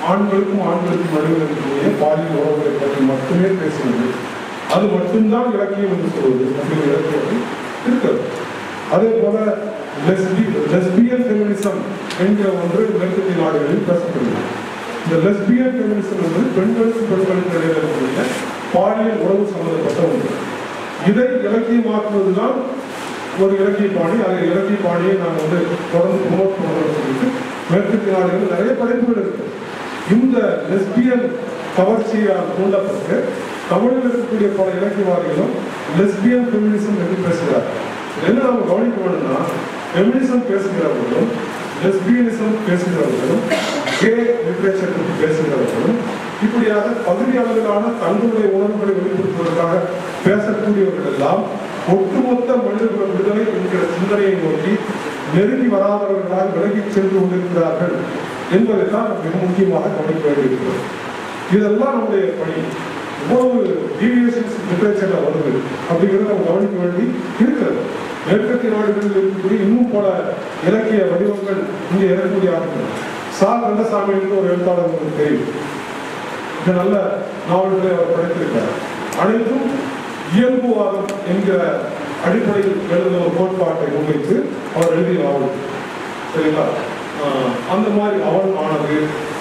ஆண்களுக்கும் ஆண்களுக்கும் நடுவில் இருக்கக்கூடிய பாலியல் உறவுகளை பற்றி மட்டுமே பேசுவது அது மட்டும்தான் இலக்கியம் என்று சொல்வது அப்படிங்கிற இலக்கியத்தில் இருக்கிறது அதே போல லெஸ்பி லெஸ்பியன் ஃபெமினிசம் என்கிற ஒன்று மேற்கத்திய நாடுகளில் பேசப்படுகிறது இந்த லெஸ்பியன் ஃபெமினிசம் என்பது பெண்களுக்கும் பெண்களுக்கு இடையில இருக்கக்கூடிய பாலியல் உறவு சம்பந்தப்பட்ட ஒன்று இதை இலக்கியமாக்குவதுதான் ஒரு இலக்கிய பாணி அந்த இலக்கிய பாணியை நான் வந்து தொடர்ந்து ப்ரொமோட் பண்ணுறோம்னு சொல்லிட்டு மேற்கத்திய நாடுகளில் நிறைய படைப்புகள் இருக்கு இந்த லெஸ்பியன் கவர்ச்சியால் தூண்டப்பட்டு தமிழில் இருக்கக்கூடிய பல இலக்கியவாதிகளும் லெஸ்பியன் ஃபெமினிசம் என்று பேசுகிறார் இதுல என்ன நம்ம கவனிக்க வேணும்னா ஃபெமினிசம் பேசுகிறவர்களும் லெஸ்பியனிசம் பேசுகிறவர்களும் கே லிட்ரேச்சர் பற்றி பேசுகிறவர்களும் இப்படியாக பகுதி அளவிலான தங்களுடைய உணர்வுகளை வெளிப்படுத்துவதற்காக பேசக்கூடியவர்கள் எல்லாம் ஒட்டுமொத்த மனிதர்கள் விடுதலை என்கிற சிந்தனையை நோக்கி நெருங்கி வராதவர்களாக விலகிச் சென்று கொண்டிருக்கிறார்கள் என்பதை தான் மிக முக்கியமாக கவனிக்க வேண்டியிருக்கிறது இதெல்லாம் நம்முடைய பணி இவ்வளவு டீவியேஷன்ஸ் லிட்ரேச்சர்ல வருது அப்படிங்கிறத நம்ம கவனிக்க வேண்டி இருக்கிறது மேற்கத்திய நாடுகளில் இருக்கக்கூடிய இன்னும் பல இலக்கிய வடிவங்கள் இங்கே இறக்குமதி ஆகிறது சா கந்தசாமி என்று ஒரு எழுத்தாளர் உங்களுக்கு தெரியும் மிக நல்ல நாவல்களை அவர் படைத்திருக்கிறார் அனைத்தும் இயல்புவாதம் என்கிற அடிப்படையில் எழுதின ஒரு கோட்பாட்டை முன்வைத்து அவர் எழுதிய நாவல் சரிங்களா ஆஹ் அந்த மாதிரி அவன் ஆனது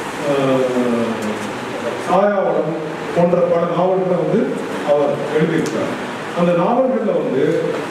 ஆஹ் சாயாவளம் போன்ற பல நாவல்களை வந்து அவர் எழுதியிருக்கிறார் அந்த நாவல்களில் வந்து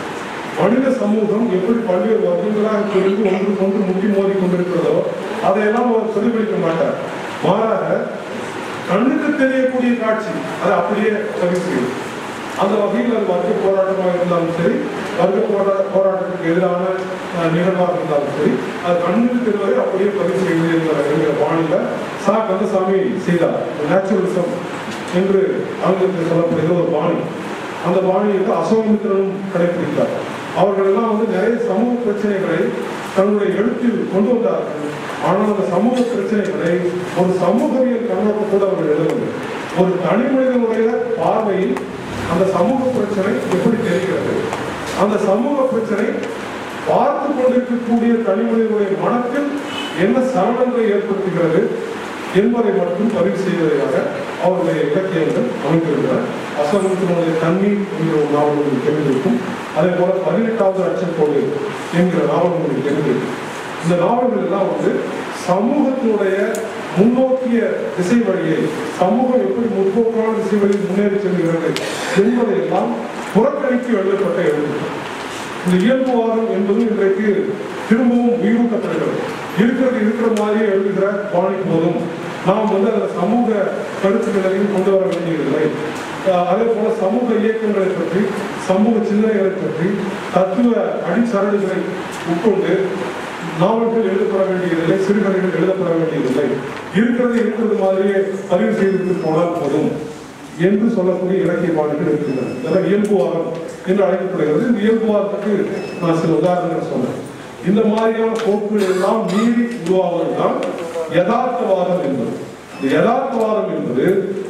மனித சமூகம் எப்படி பல்வேறு வர்க்கங்களாக பிரிந்து ஒன்றுக்கு ஒன்று முட்டி மோதி கொண்டிருக்கிறதோ அதையெல்லாம் அவர் பிரதிபலிக்க மாட்டார் மாறாக கண்ணுக்கு தெரியக்கூடிய காட்சி அதை அப்படியே பதிவு செய்யும் அந்த வகையில் அது வர்க்க போராட்டமாக இருந்தாலும் சரி வர்க்க போரா போராட்டத்துக்கு எதிரான அஹ், நிகழ்வாக இருந்தாலும் சரி அது கண்ணுக்கு தெரிவதை அப்படியே பதிவு செய்வது என்கிற என்கிற பாணியில சா கந்தசாமி செய்தார் நேச்சுரலிசம் என்று ஆங்கிலத்தில் சொல்லப்படுகிற ஒரு பாணி அந்த பாணியை அசோகமித்திரனும் கடைபிடித்தார் அவர்கள் எல்லாம் வந்து நிறைய சமூக பிரச்சனைகளை தன்னுடைய எழுத்தில் கொண்டு வந்தார்கள் ஆனால் அந்த சமூக பிரச்சனைகளை ஒரு சமூகவியல் கண்ணோட்டத்தோடு அவர்கள் எழுதவில்லை ஒரு தனி மனிதனுடைய பார்வையில் அந்த சமூக பிரச்சனை எப்படி தெரிகிறது அந்த சமூக பிரச்சனை பார்த்து கொண்டிருக்கக்கூடிய தனி மனிதனுடைய மனத்தில் என்ன சலனங்களை ஏற்படுத்துகிறது என்பதை மட்டும் பதிவு செய்வதாக அவருடைய இலக்கியங்கள் அமைந்திருக்கிறார் அசோகத்தினுடைய தண்ணீர் என்கிற ஒரு நாவல் உங்களுக்கு தெரிந்திருக்கும் அதே போல பதினெட்டாவது அச்சக்கோடு என்கிற நாவல் உங்களுக்கு தெரிந்திருக்கும் இந்த நாவல்கள் எல்லாம் வந்து சமூகத்தினுடைய முன்னோக்கிய திசை வழியை சமூகம் எப்படி முற்போக்கான திசை வழியில் முன்னேறி செல்கிறது என்பதை எல்லாம் புறக்கணித்து எழுதப்பட்ட எழுத்துக்கள் இந்த இயல்புவாதம் என்பது இன்றைக்கு திரும்பவும் உயிரூட்டப்படுகிறது இருக்கிறது இருக்கிற மாதிரியே எழுதுகிற பாணி போதும் நாம் வந்து அதில் சமூக கருத்துக்களையும் கொண்டு வர வேண்டியதில்லை அஹ் அதே போல சமூக இயக்கங்களை பற்றி சமூக சிந்தனைகளை பற்றி தத்துவ அடிச்சரடுகளை உட்கொண்டு நாவல்கள் எழுதப்பட வேண்டியதில்லை சிறுகதைகள் எழுதப்பட வேண்டியதில்லை இருக்கிறது இருக்கிறது மாதிரியே பதிவு செய்துவிட்டு போனால் போதும் என்று சொல்லக்கூடிய இலக்கிய பாடல்கள் இருக்கின்றன இதெல்லாம் இயல்புவாதம் என்று அழைக்கப்படுகிறது இந்த இயல்புவாதத்துக்கு நான் சில உதாரணங்கள் சொன்னேன் இந்த மாதிரியான போக்குகள் எல்லாம் மீறி உருவாவதுதான் யதார்த்தவாதம் என்பது இந்த யதார்த்தவாதம் என்பது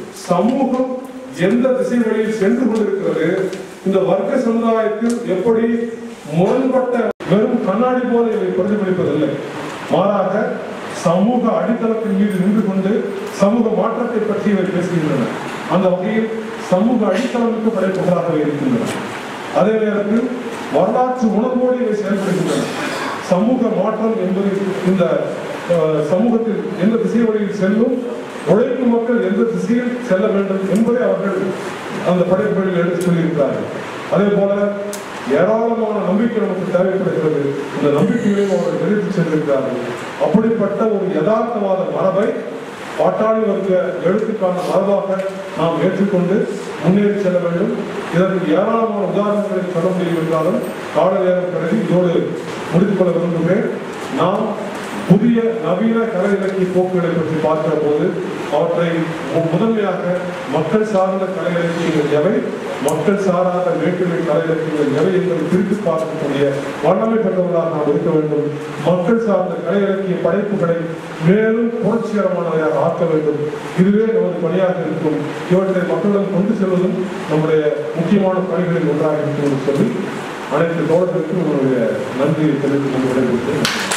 சமூகம் எந்த திசை வழியில் சென்று கொண்டிருக்கிறது இந்த வர்க்க சமுதாயத்தில் எப்படி முரண்பட்ட வெறும் கண்ணாடி போல இவை பிரதிபலிப்பதில்லை மாறாக சமூக அடித்தளத்தின் மீது நின்று கொண்டு சமூக மாற்றத்தை பற்றி இவை பேசுகின்றன அந்த வகையில் சமூக அடித்தளமிக்க படைப்புகளாக இருக்கின்றன அதே நேரத்தில் வரலாற்று உணர்வோடு இவை செயல்படுகின்றன சமூக மாற்றம் என்பது இந்த அஹ், சமூகத்தில் எந்த திசை வழியில் செல்லும் உழைப்பு மக்கள் எந்த திசையில் செல்ல வேண்டும் என்பதை அவர்கள் அந்த படைப்புகளில் எடுத்து சொல்லியிருக்கிறார்கள் அதே போல ஏராளமான நம்பிக்கை நமக்கு தேவைப்படுகிறது இந்த நம்பிக்கைகளையும் அவர்கள் விதைத்து சென்றிருக்கிறார்கள் அப்படிப்பட்ட ஒரு யதார்த்தவாத மரபை பாட்டாளி வர்க்க எழுத்துக்கான மரபாக நாம் ஏற்றுக்கொண்டு முன்னேறி செல்ல வேண்டும் இதற்கு ஏராளமான உதாரணங்களை சொல்ல முடியும் என்றாலும் கால நேரம் கருதி இதோடு முடித்துக் கொள்ள விரும்புகிறேன் நாம் புதிய நவீன கலை இலக்கிய போக்குகளை பற்றி பார்க்கிற போது அவற்றை மு- முதன்மையாக மக்கள் சார்ந்த கலை இலக்கியங்கள் எவை மக்கள் சாராத வேற்றுமை கலை இலக்கியங்கள் எவை என்பதை பிரித்து பார்க்கக்கூடிய வல்லமை பெற்றவர்களாக நாம் இருக்க வேண்டும் மக்கள் சார்ந்த கலை இலக்கிய படைப்புகளை மேலும் புரட்சிகரமானவையாக ஆக்க வேண்டும் இதுவே நமது பணியாக இருக்கும் இவற்றை மக்களிடம் கொண்டு செல்வதும் நம்முடைய முக்கியமான பணிகளில் ஒன்றாக இருக்கும் என்று சொல்லி அனைத்து தோழர்களுக்கும் உங்களுடைய நன்றியை தெரிவித்துக் கொண்டு விடைபெறுகிறேன்